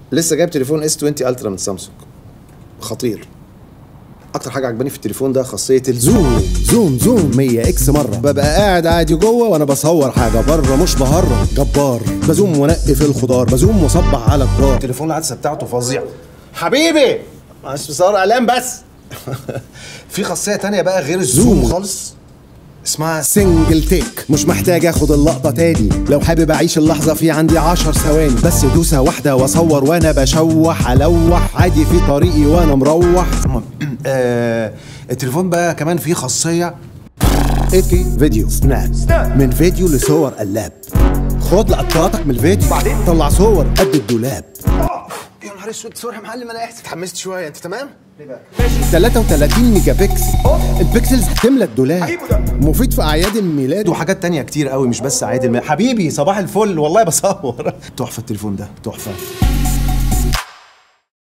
لسه جايب تليفون اس 20 الترا من سامسونج خطير اكتر حاجه عجباني في التليفون ده خاصيه الزوم زوم زوم 100 اكس مره ببقى قاعد عادي جوه وانا بصور حاجه بره مش بهرج جبار بزوم ونقي في الخضار بزوم وصبح على الجار التليفون العدسه بتاعته فظيعه حبيبي معلش بصور اعلان بس في خاصيه تانية بقى غير الزوم زوم. خالص اسمها سنجل تيك مش محتاج اخد اللقطة تاني لو حابب اعيش اللحظة في عندي عشر ثواني بس دوسة واحدة واصور وانا بشوح الوح عادي في طريقي وانا مروح آه التليفون بقى كمان فيه خاصيه اكي فيديو سناب من فيديو لصور قلاب خد لقطاتك من الفيديو بعدين طلع صور قد الدولاب يا نهار اسود سوري يا معلم انا احسن اتحمست شويه انت تمام 33 ميجا بكسل البكسلز هتملى الدولاب مفيد في اعياد الميلاد وحاجات تانية كتير قوي مش بس عادل حبيبي صباح الفل والله بصور تحفه التليفون ده تحفه